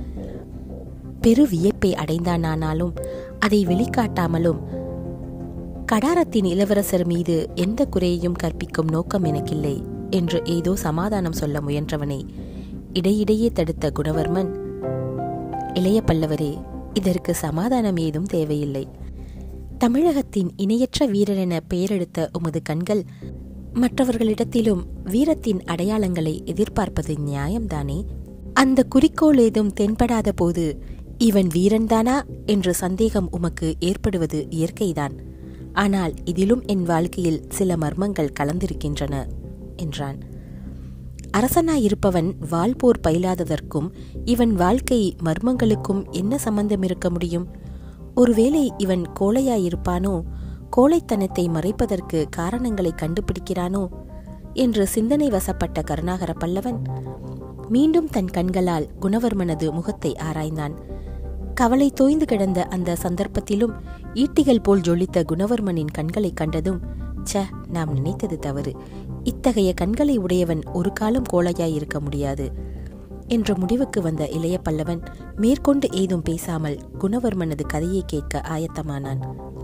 பெரு வியப்பை அடைந்தானானாலும் அதை வெளிக்காட்டாமலும் கடாரத்தின் இளவரசர் மீது எந்த குறையையும் கற்பிக்கும் நோக்கம் எனக்கில்லை என்று ஏதோ சமாதானம் சொல்ல முயன்றவனை இடையிடையே தடுத்த குணவர்மன் இளைய பல்லவரே இதற்கு சமாதானம் ஏதும் தேவையில்லை தமிழகத்தின் இணையற்ற வீரரென பெயரெடுத்த உமது கண்கள் மற்றவர்களிடத்திலும் வீரத்தின் அடையாளங்களை எதிர்பார்ப்பது நியாயம்தானே அந்த குறிக்கோள் ஏதும் தென்படாத போது இவன் வீரன்தானா என்ற சந்தேகம் உமக்கு ஏற்படுவது இயற்கைதான் ஆனால் இதிலும் என் வாழ்க்கையில் சில மர்மங்கள் கலந்திருக்கின்றன என்றான் அரசனாயிருப்பவன் வாழ்போர் பயிலாததற்கும் இவன் வாழ்க்கை மர்மங்களுக்கும் என்ன சம்பந்தம் இருக்க முடியும் ஒருவேளை இவன் கோழையாயிருப்பானோ கோழைத்தனத்தை மறைப்பதற்கு காரணங்களை கண்டுபிடிக்கிறானோ என்று சிந்தனை வசப்பட்ட கருணாகர பல்லவன் மீண்டும் தன் கண்களால் குணவர்மனது முகத்தை ஆராய்ந்தான் கவலை தோய்ந்து கிடந்த அந்த சந்தர்ப்பத்திலும் ஈட்டிகள் போல் ஜொலித்த குணவர்மனின் கண்களை கண்டதும் ச நாம் நினைத்தது தவறு இத்தகைய கண்களை உடையவன் ஒரு காலம் கோழையாய் இருக்க முடியாது என்ற முடிவுக்கு வந்த இளைய பல்லவன் மேற்கொண்டு ஏதும் பேசாமல் குணவர்மனது கதையை கேட்க ஆயத்தமானான்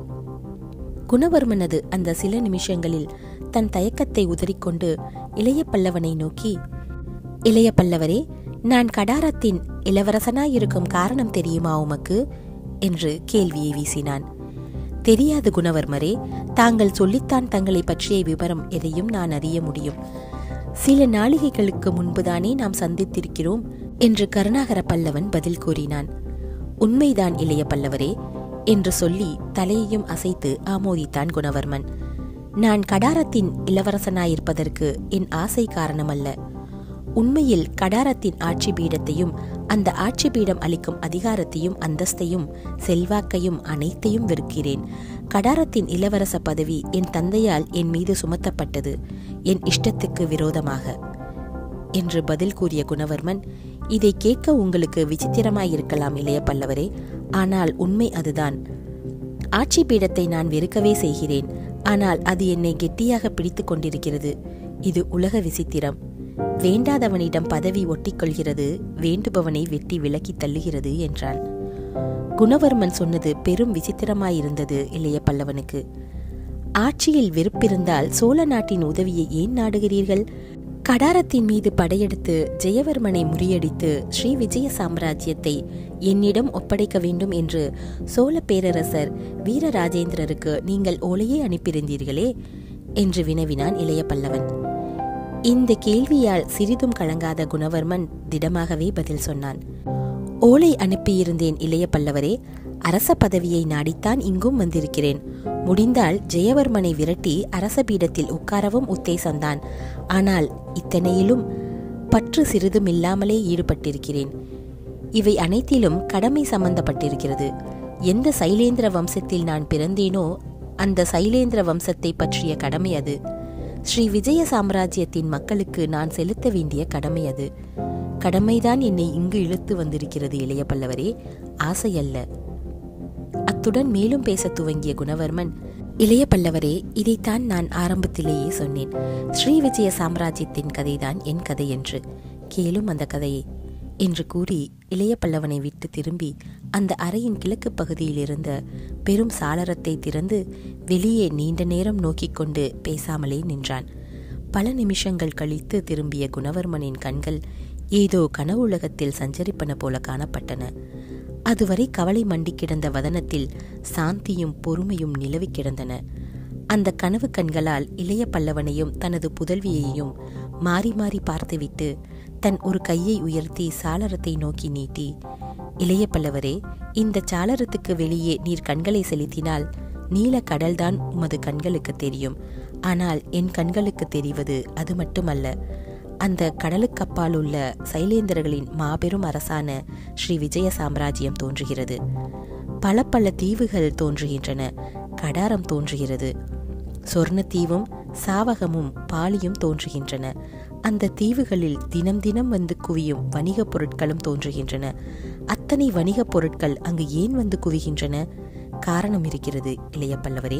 குணவர்மனது அந்த சில நிமிஷங்களில் தன் தயக்கத்தை உதறிக்கொண்டு இளைய பல்லவனை நோக்கி இளைய பல்லவரே நான் கடாரத்தின் இளவரசனாயிருக்கும் காரணம் தெரியுமா உமக்கு என்று கேள்வியை வீசினான் தெரியாது குணவர்மரே தாங்கள் சொல்லித்தான் தங்களை பற்றிய விவரம் எதையும் நான் அறிய முடியும் சில நாளிகைகளுக்கு முன்புதானே நாம் சந்தித்திருக்கிறோம் என்று கருணாகர பல்லவன் பதில் கூறினான் உண்மைதான் இளைய பல்லவரே என்று சொல்லி தலையையும் அசைத்து ஆமோதித்தான் குணவர்மன் நான் கடாரத்தின் இளவரசனாயிருப்பதற்கு என் ஆசை காரணமல்ல உண்மையில் கடாரத்தின் ஆட்சி பீடத்தையும் அந்த ஆட்சி பீடம் அளிக்கும் அதிகாரத்தையும் அந்தஸ்தையும் செல்வாக்கையும் அனைத்தையும் வெறுக்கிறேன் கடாரத்தின் இளவரச பதவி என் தந்தையால் என் மீது சுமத்தப்பட்டது என் இஷ்டத்துக்கு விரோதமாக என்று பதில் கூறிய குணவர்மன் இதை கேட்க உங்களுக்கு விசித்திரமாயிருக்கலாம் இளைய பல்லவரே ஆனால் உண்மை அதுதான் ஆட்சி பீடத்தை நான் வெறுக்கவே செய்கிறேன் ஆனால் அது என்னை கெட்டியாக பிடித்து கொண்டிருக்கிறது இது உலக விசித்திரம் வேண்டாதவனிடம் பதவி ஒட்டிக்கொள்கிறது வேண்டுபவனை வெட்டி விலக்கி தள்ளுகிறது என்றான் குணவர்மன் சொன்னது பெரும் விசித்திரமாயிருந்தது இளைய பல்லவனுக்கு ஆட்சியில் வெறுப்பிருந்தால் சோழ நாட்டின் உதவியை ஏன் நாடுகிறீர்கள் கடாரத்தின் மீது படையெடுத்து ஜெயவர்மனை முறியடித்து ஸ்ரீ விஜய சாம்ராஜ்யத்தை என்னிடம் ஒப்படைக்க வேண்டும் என்று சோழ பேரரசர் வீரராஜேந்திரருக்கு நீங்கள் ஓலையே அனுப்பியிருந்தீர்களே என்று வினவினான் இளைய பல்லவன் இந்த கேள்வியால் சிறிதும் கலங்காத குணவர்மன் திடமாகவே பதில் சொன்னான் ஓலை அனுப்பியிருந்தேன் இளைய பல்லவரே அரச பதவியை நாடித்தான் இங்கும் வந்திருக்கிறேன் முடிந்தால் ஜெயவர்மனை விரட்டி அரச பீடத்தில் உட்காரவும் உத்தேசந்தான் ஆனால் இத்தனையிலும் பற்று சிறிதும் இல்லாமலே ஈடுபட்டிருக்கிறேன் இவை அனைத்திலும் கடமை சம்பந்தப்பட்டிருக்கிறது எந்த சைலேந்திர வம்சத்தில் நான் பிறந்தேனோ அந்த சைலேந்திர வம்சத்தை பற்றிய கடமை அது ஸ்ரீ விஜய சாம்ராஜ்யத்தின் மக்களுக்கு நான் செலுத்த வேண்டிய கடமை அது கடமைதான் என்னை இங்கு இழுத்து வந்திருக்கிறது இளைய பல்லவரே ஆசையல்ல அத்துடன் மேலும் பேசத் துவங்கிய குணவர்மன் இளைய பல்லவரே இதைத்தான் நான் ஆரம்பத்திலேயே சொன்னேன் ஸ்ரீ விஜய சாம்ராஜ்யத்தின் கதைதான் என் கதை என்று கேளும் அந்த கதையை என்று கூறி இளைய பல்லவனை விட்டு திரும்பி அந்த அறையின் கிழக்கு பகுதியில் இருந்த பெரும் சாளரத்தை திறந்து வெளியே நீண்ட நேரம் நோக்கிக் கொண்டு பேசாமலே நின்றான் பல நிமிஷங்கள் கழித்து திரும்பிய குணவர்மனின் கண்கள் ஏதோ கனவுலகத்தில் சஞ்சரிப்பன போல காணப்பட்டன அதுவரை கவலை மண்டி கிடந்த வதனத்தில் சாந்தியும் பொறுமையும் நிலவி கிடந்தன அந்த கனவு கண்களால் இளைய பல்லவனையும் தனது புதல்வியையும் மாறி மாறி பார்த்துவிட்டு தன் ஒரு கையை உயர்த்தி சாளரத்தை நோக்கி நீட்டி இளைய பல்லவரே இந்த சாளரத்துக்கு வெளியே நீர் கண்களை செலுத்தினால் நீல கடல்தான் உமது கண்களுக்கு தெரியும் ஆனால் என் கண்களுக்கு தெரிவது அது மட்டுமல்ல அந்த கடலுக்கப்பால் உள்ள சைலேந்திரர்களின் மாபெரும் அரசான ஸ்ரீ விஜய சாம்ராஜ்யம் தோன்றுகிறது பல பல தீவுகள் தோன்றுகின்றன கடாரம் தோன்றுகிறது சொர்ணத்தீவும் சாவகமும் பாலியும் தோன்றுகின்றன அந்த தீவுகளில் தினம் தினம் வந்து குவியும் வணிகப் பொருட்களும் தோன்றுகின்றன அத்தனை வணிகப் பொருட்கள் அங்கு ஏன் வந்து குவிகின்றன காரணம் இருக்கிறது இளைய பல்லவரே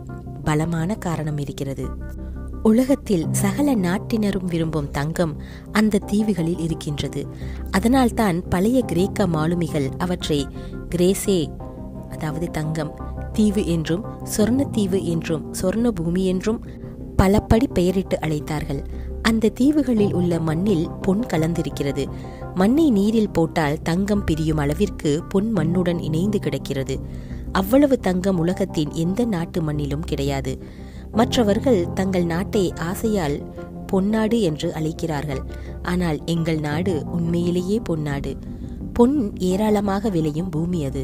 பலமான காரணம் இருக்கிறது உலகத்தில் சகல நாட்டினரும் விரும்பும் தங்கம் அந்த தீவுகளில் இருக்கின்றது அதனால்தான் பழைய கிரேக்க மாலுமிகள் அவற்றை கிரேசே அதாவது தங்கம் தீவு என்றும் சொர்ணத்தீவு என்றும் சொர்ண பூமி என்றும் பலப்படி பெயரிட்டு அழைத்தார்கள் அந்த தீவுகளில் உள்ள மண்ணில் பொன் கலந்திருக்கிறது மண்ணை நீரில் போட்டால் தங்கம் பிரியும் அளவிற்கு பொன் மண்ணுடன் இணைந்து கிடக்கிறது அவ்வளவு தங்கம் உலகத்தின் எந்த நாட்டு மண்ணிலும் கிடையாது மற்றவர்கள் தங்கள் நாட்டை ஆசையால் பொன்னாடு என்று அழைக்கிறார்கள் ஆனால் எங்கள் நாடு உண்மையிலேயே பொன்னாடு பொன் ஏராளமாக விளையும் பூமி அது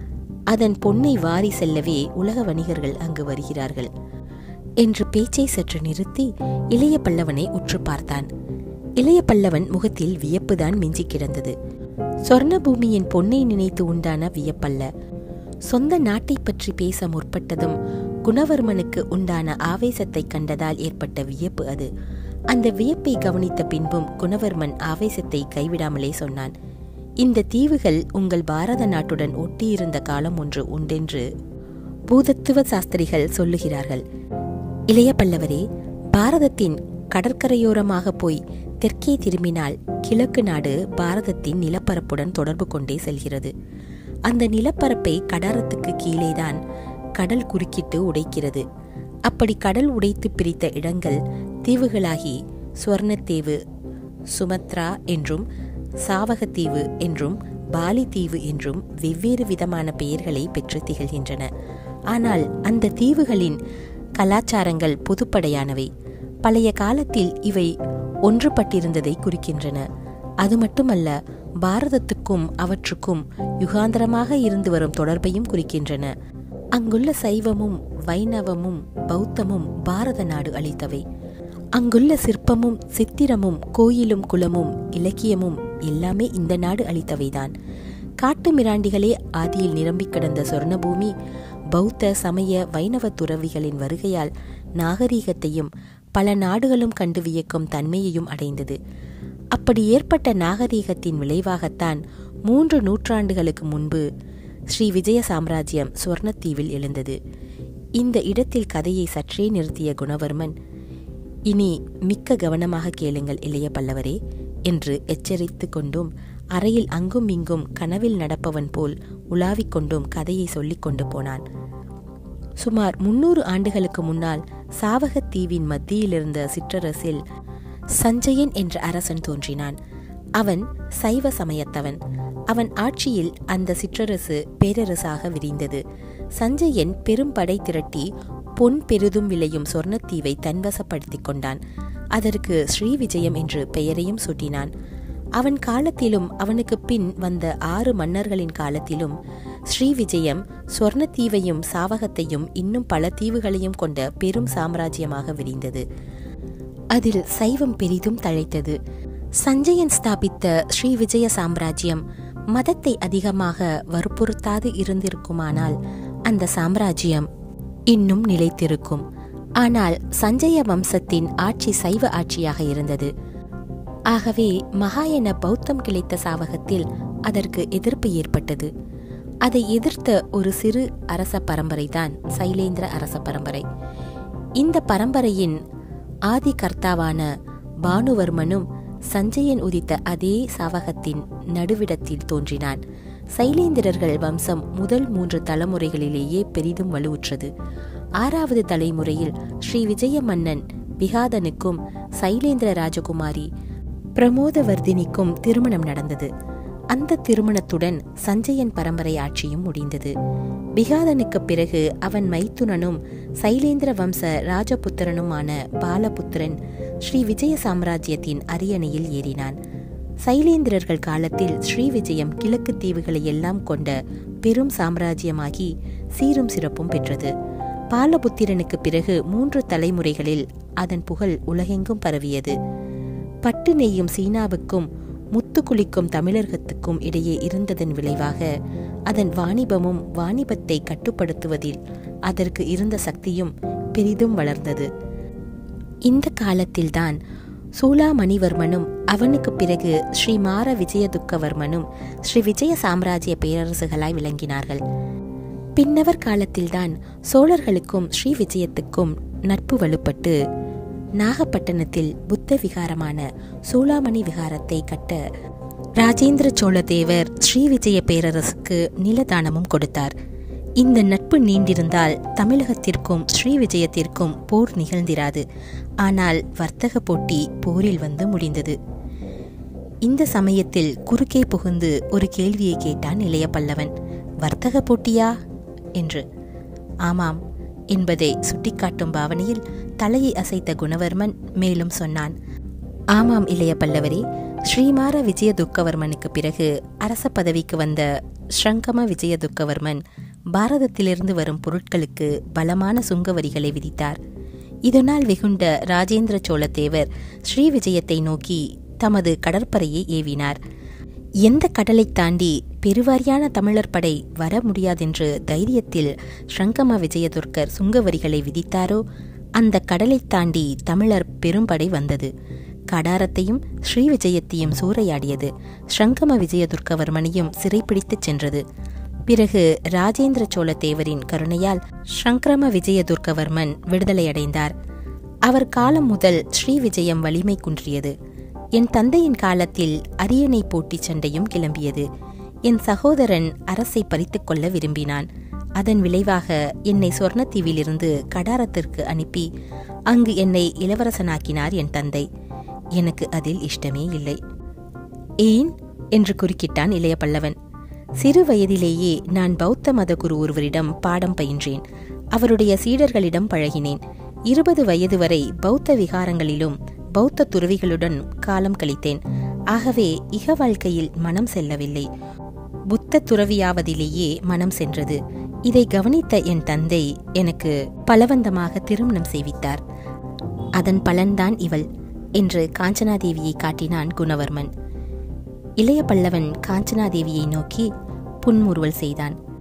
அதன் பொன்னை வாரி செல்லவே உலக வணிகர்கள் அங்கு வருகிறார்கள் என்று பேச்சை சற்று நிறுத்தி இளைய பல்லவனை உற்று பார்த்தான் இளைய பல்லவன் முகத்தில் வியப்புதான் மிஞ்சி கிடந்தது சொர்ண பூமியின் பொன்னை நினைத்து உண்டான வியப்பல்ல சொந்த நாட்டை பற்றி பேச முற்பட்டதும் குணவர்மனுக்கு உண்டான ஆவேசத்தை கண்டதால் ஏற்பட்ட வியப்பு அது அந்த வியப்பை கவனித்த பின்பும் குணவர்மன் ஆவேசத்தை கைவிடாமலே சொன்னான் இந்த தீவுகள் உங்கள் பாரத நாட்டுடன் ஒட்டியிருந்த காலம் ஒன்று உண்டென்று பூதத்துவ சாஸ்திரிகள் சொல்லுகிறார்கள் இளைய பல்லவரே பாரதத்தின் கடற்கரையோரமாக போய் தெற்கே திரும்பினால் கிழக்கு நாடு பாரதத்தின் நிலப்பரப்புடன் தொடர்பு கொண்டே செல்கிறது அந்த நிலப்பரப்பை கடாரத்துக்கு கீழேதான் கடல் குறுக்கிட்டு உடைக்கிறது அப்படி கடல் உடைத்து பிரித்த இடங்கள் தீவுகளாகி சுவர்ணத்தீவு சுமத்ரா என்றும் சாவகத்தீவு என்றும் பாலி தீவு என்றும் வெவ்வேறு விதமான பெயர்களை பெற்று திகழ்கின்றன ஆனால் அந்த தீவுகளின் கலாச்சாரங்கள் பொதுப்படையானவை பழைய காலத்தில் இவை ஒன்றுபட்டிருந்ததை குறிக்கின்றன அது மட்டுமல்ல பாரதத்துக்கும் அவற்றுக்கும் யுகாந்தரமாக இருந்து வரும் தொடர்பையும் குறிக்கின்றன அங்குள்ள சைவமும் வைணவமும் பௌத்தமும் பாரத நாடு அளித்தவை அங்குள்ள சிற்பமும் சித்திரமும் கோயிலும் குலமும் இலக்கியமும் எல்லாமே இந்த நாடு அளித்தவைதான் காட்டு மிராண்டிகளே ஆதியில் நிரம்பிக் கிடந்த சொர்ணபூமி பௌத்த சமய வைணவ துறவிகளின் வருகையால் நாகரீகத்தையும் பல நாடுகளும் கண்டு வியக்கும் தன்மையையும் அடைந்தது அப்படி ஏற்பட்ட நாகரீகத்தின் விளைவாகத்தான் மூன்று நூற்றாண்டுகளுக்கு முன்பு ஸ்ரீ விஜய சாம்ராஜ்யம் சுவர்ணத்தீவில் எழுந்தது இந்த இடத்தில் கதையை சற்றே நிறுத்திய குணவர்மன் இனி மிக்க கவனமாக கேளுங்கள் இளைய பல்லவரே என்று எச்சரித்து கொண்டும் அறையில் அங்கும் இங்கும் கனவில் நடப்பவன் போல் உலாவிக் கொண்டும் கதையை சொல்லிக் கொண்டு போனான் சுமார் முன்னூறு ஆண்டுகளுக்கு முன்னால் சாவகத் தீவின் மத்தியிலிருந்த சிற்றரசில் சஞ்சயன் என்ற அரசன் தோன்றினான் அவன் சைவ சமயத்தவன் அவன் ஆட்சியில் அந்த சிற்றரசு பேரரசாக விரிந்தது சஞ்சயன் பெரும் படை திரட்டி பொன் பெரிதும் விளையும் சொர்ணத்தீவை தன்வசப்படுத்திக் கொண்டான் அதற்கு ஸ்ரீவிஜயம் என்று பெயரையும் சூட்டினான் அவன் காலத்திலும் அவனுக்கு பின் வந்த ஆறு மன்னர்களின் காலத்திலும் ஸ்ரீவிஜயம் சொர்ணத்தீவையும் சாவகத்தையும் இன்னும் பல தீவுகளையும் கொண்ட பெரும் சாம்ராஜ்யமாக விரிந்தது அதில் சைவம் பெரிதும் தழைத்தது சஞ்சயன் ஸ்தாபித்த ஸ்ரீ விஜய சாம்ராஜ்யம் மதத்தை அதிகமாக வற்புறுத்தாது இருந்திருக்குமானால் அந்த சாம்ராஜ்யம் இன்னும் நிலைத்திருக்கும் ஆனால் சஞ்சய வம்சத்தின் ஆட்சி சைவ ஆட்சியாக இருந்தது ஆகவே மகாயன பௌத்தம் கிளைத்த சாவகத்தில் அதற்கு எதிர்ப்பு ஏற்பட்டது அதை எதிர்த்த ஒரு சிறு அரச பரம்பரைதான் சைலேந்திர அரச பரம்பரை இந்த பரம்பரையின் ஆதி கர்த்தாவான பானுவர்மனும் சஞ்சயன் உதித்த அதே சாவகத்தின் நடுவிடத்தில் தோன்றினான் சைலேந்திரர்கள் வம்சம் முதல் மூன்று தலைமுறைகளிலேயே பெரிதும் வலுவுற்றது ஆறாவது தலைமுறையில் ஸ்ரீ விஜய மன்னன் விகாதனுக்கும் சைலேந்திர ராஜகுமாரி பிரமோதவர்தினிக்கும் திருமணம் நடந்தது அந்த திருமணத்துடன் சஞ்சயன் பரம்பரை ஆட்சியும் முடிந்தது விகாதனுக்கு பிறகு அவன் மைத்துனனும் சைலேந்திர வம்ச ராஜபுத்திரனுமான பாலபுத்திரன் ஸ்ரீ விஜய சாம்ராஜ்யத்தின் அரியணையில் ஏறினான் சைலேந்திரர்கள் காலத்தில் ஸ்ரீ விஜயம் கிழக்கு தீவுகளை எல்லாம் கொண்ட பெரும் சாம்ராஜ்யமாகி சீரும் சிறப்பும் பெற்றது பாலபுத்திரனுக்கு பிறகு மூன்று தலைமுறைகளில் அதன் புகழ் உலகெங்கும் பரவியது பட்டு நெய்யும் சீனாவுக்கும் முத்து குளிக்கும் தமிழகத்துக்கும் இடையே இருந்ததன் விளைவாக அதன் வாணிபமும் வாணிபத்தை கட்டுப்படுத்துவதில் அதற்கு இருந்த சக்தியும் பெரிதும் வளர்ந்தது இந்த காலத்தில்தான் சூலாமணிவர்மனும் அவனுக்கு பிறகு ஸ்ரீ மார விஜயதுக்கவர்மனும் ஸ்ரீ விஜய சாம்ராஜ்ய பேரரசுகளாய் விளங்கினார்கள் பின்னவர் காலத்தில்தான் சோழர்களுக்கும் ஸ்ரீ விஜயத்துக்கும் நட்பு வலுப்பட்டு நாகப்பட்டினத்தில் புத்த விகாரமான சூளாமணி விகாரத்தை கட்ட ராஜேந்திர சோழ தேவர் ஸ்ரீ விஜய பேரரசுக்கு நிலதானமும் கொடுத்தார் இந்த நட்பு நீண்டிருந்தால் தமிழகத்திற்கும் ஸ்ரீ விஜயத்திற்கும் போர் நிகழ்ந்திராது ஆனால் வர்த்தக போட்டி போரில் வந்து முடிந்தது இந்த சமயத்தில் குறுக்கே புகுந்து ஒரு கேள்வியை கேட்டான் இளைய பல்லவன் வர்த்தக போட்டியா என்று ஆமாம் என்பதை சுட்டிக்காட்டும் பாவனையில் தலையை அசைத்த குணவர்மன் மேலும் சொன்னான் ஆமாம் இளைய பல்லவரே ஸ்ரீமார விஜயதுக்கவர்மனுக்கு பிறகு அரச பதவிக்கு வந்த ஸ்ரங்கம விஜயதுக்கவர்மன் பாரதத்திலிருந்து வரும் பொருட்களுக்கு பலமான சுங்க வரிகளை விதித்தார் இதனால் வெகுண்ட ராஜேந்திர சோழ தேவர் ஸ்ரீ விஜயத்தை நோக்கி தமது கடற்படையை ஏவினார் எந்த கடலை தாண்டி பெருவாரியான தமிழர் படை வர முடியாதென்று தைரியத்தில் ஸ்ரங்கம விஜயதுர்க்கர் சுங்கவரிகளை விதித்தாரோ அந்த கடலை தாண்டி தமிழர் பெரும்படை வந்தது கடாரத்தையும் ஸ்ரீ விஜயத்தையும் சூறையாடியது ஸ்ரங்கம விஜயதுர்க்கவர்மனையும் சிறைப்பிடித்துச் சென்றது பிறகு ராஜேந்திர சோழ தேவரின் கருணையால் ஸ்ரங்கிரம விஜயதுர்க்கவர்மன் விடுதலையடைந்தார் அவர் காலம் முதல் ஸ்ரீ விஜயம் வலிமை குன்றியது என் தந்தையின் காலத்தில் அரியணை போட்டிச் சண்டையும் கிளம்பியது என் சகோதரன் அரசை பறித்துக் கொள்ள விரும்பினான் அதன் விளைவாக என்னை சொர்ணத்தீவிலிருந்து கடாரத்திற்கு அனுப்பி அங்கு என்னை இளவரசனாக்கினார் என் தந்தை எனக்கு அதில் இஷ்டமே இல்லை ஏன் என்று குறுக்கிட்டான் இளைய பல்லவன் சிறு வயதிலேயே நான் பௌத்த மத குரு ஒருவரிடம் பாடம் பயின்றேன் அவருடைய சீடர்களிடம் பழகினேன் இருபது வயது வரை பௌத்த விகாரங்களிலும் பௌத்த துறவிகளுடன் காலம் கழித்தேன் ஆகவே இக வாழ்க்கையில் மனம் செல்லவில்லை புத்த துறவியாவதிலேயே மனம் சென்றது இதை கவனித்த என் தந்தை எனக்கு பலவந்தமாக திருமணம் செய்வித்தார் அதன் பலன்தான் இவள் என்று காஞ்சனாதேவியை காட்டினான் குணவர்மன் இளைய பல்லவன் காஞ்சனாதேவியை நோக்கி புன்முறுவல் செய்தான்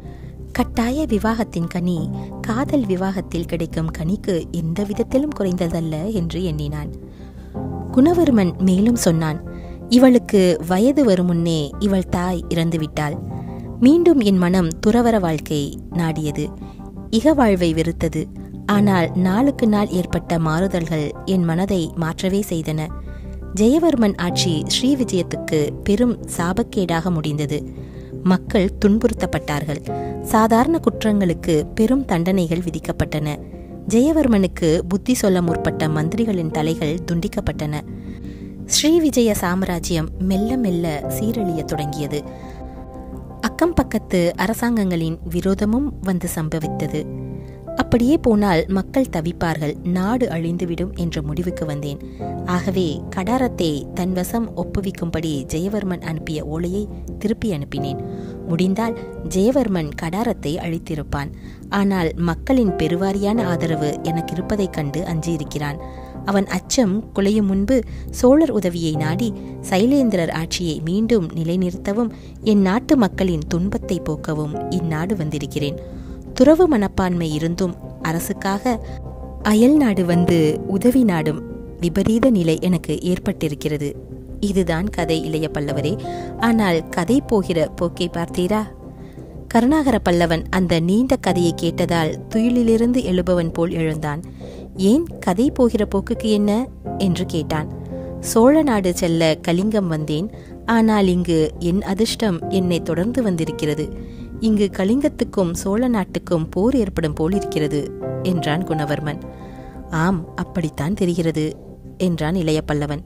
கட்டாய விவாகத்தின் கனி காதல் விவாகத்தில் கிடைக்கும் கனிக்கு எந்த விதத்திலும் குறைந்ததல்ல என்று எண்ணினான் குணவர்மன் மேலும் சொன்னான் இவளுக்கு வயது வரும் முன்னே இவள் தாய் இறந்துவிட்டாள் மீண்டும் என் மனம் துறவர வாழ்க்கை நாடியது இக வாழ்வை வெறுத்தது ஆனால் நாளுக்கு நாள் ஏற்பட்ட மாறுதல்கள் என் மனதை மாற்றவே செய்தன ஜெயவர்மன் ஆட்சி ஸ்ரீவிஜயத்துக்கு பெரும் சாபக்கேடாக முடிந்தது மக்கள் துன்புறுத்தப்பட்டார்கள் சாதாரண குற்றங்களுக்கு பெரும் தண்டனைகள் விதிக்கப்பட்டன ஜெயவர்மனுக்கு புத்தி சொல்ல முற்பட்ட மந்திரிகளின் தலைகள் துண்டிக்கப்பட்டன ஸ்ரீவிஜய சாம்ராஜ்யம் மெல்ல மெல்ல சீரழியத் தொடங்கியது அக்கம் பக்கத்து அரசாங்கங்களின் விரோதமும் வந்து சம்பவித்தது அப்படியே போனால் மக்கள் தவிப்பார்கள் நாடு அழிந்துவிடும் என்ற முடிவுக்கு வந்தேன் ஆகவே கடாரத்தை தன்வசம் ஒப்புவிக்கும்படி ஜெயவர்மன் அனுப்பிய ஓலையை திருப்பி அனுப்பினேன் முடிந்தால் ஜெயவர்மன் கடாரத்தை அழித்திருப்பான் ஆனால் மக்களின் பெருவாரியான ஆதரவு எனக்கு இருப்பதைக் கண்டு அஞ்சியிருக்கிறான் அவன் அச்சம் குலையும் முன்பு சோழர் உதவியை நாடி சைலேந்திரர் ஆட்சியை மீண்டும் நிலைநிறுத்தவும் என் நாட்டு மக்களின் துன்பத்தை போக்கவும் இந்நாடு வந்திருக்கிறேன் துறவு மனப்பான்மை இருந்தும் அரசுக்காக அயல் நாடு வந்து உதவி நாடும் விபரீத நிலை எனக்கு ஏற்பட்டிருக்கிறது இதுதான் கதை இளைய பல்லவரே ஆனால் கதை போகிற போக்கை பார்த்தீரா கருணாகர பல்லவன் அந்த நீண்ட கதையை கேட்டதால் துயிலிலிருந்து எழுபவன் போல் எழுந்தான் ஏன் கதை போகிற போக்குக்கு என்ன என்று கேட்டான் சோழ நாடு செல்ல கலிங்கம் வந்தேன் ஆனால் இங்கு என் அதிர்ஷ்டம் என்னை தொடர்ந்து வந்திருக்கிறது இங்கு கலிங்கத்துக்கும் சோழ நாட்டுக்கும் போர் ஏற்படும் போல் இருக்கிறது என்றான் குணவர்மன் ஆம் அப்படித்தான் தெரிகிறது என்றான் இளைய பல்லவன்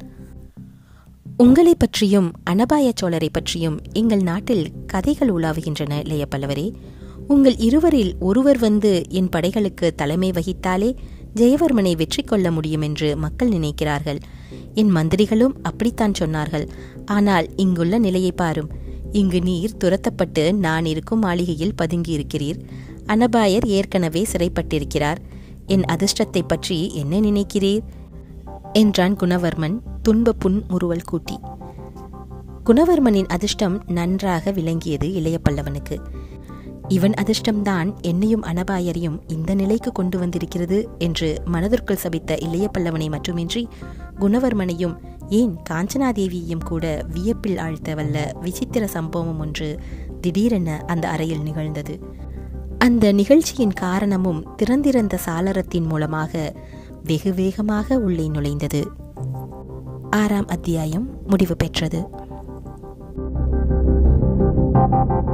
உங்களை பற்றியும் அனபாய சோழரை பற்றியும் எங்கள் நாட்டில் கதைகள் உலாவுகின்றன இளைய பல்லவரே உங்கள் இருவரில் ஒருவர் வந்து என் படைகளுக்கு தலைமை வகித்தாலே ஜெயவர்மனை வெற்றி கொள்ள முடியும் என்று மக்கள் நினைக்கிறார்கள் என் மந்திரிகளும் அப்படித்தான் சொன்னார்கள் ஆனால் இங்குள்ள நிலையை பாரும் இங்கு நீர் துரத்தப்பட்டு நான் இருக்கும் மாளிகையில் பதுங்கியிருக்கிறீர் அனபாயர் ஏற்கனவே சிறைப்பட்டிருக்கிறார் என் அதிர்ஷ்டத்தை பற்றி என்ன நினைக்கிறீர் என்றான் குணவர்மன் துன்ப புன் முறுவல் கூட்டி குணவர்மனின் அதிர்ஷ்டம் நன்றாக விளங்கியது இளைய பல்லவனுக்கு இவன் அதிர்ஷ்டம்தான் என்னையும் அனபாயரையும் இந்த நிலைக்கு கொண்டு வந்திருக்கிறது என்று மனதிற்குள் சபித்த இளைய பல்லவனை மட்டுமின்றி குணவர்மனையும் ஏன் காஞ்சனாதேவியையும் கூட வியப்பில் ஆழ்த்த வல்ல விசித்திர சம்பவம் ஒன்று திடீரென அந்த அறையில் நிகழ்ந்தது அந்த நிகழ்ச்சியின் காரணமும் திறந்திருந்த சாளரத்தின் மூலமாக வெகு வேகமாக உள்ளே நுழைந்தது ஆறாம் அத்தியாயம் முடிவு பெற்றது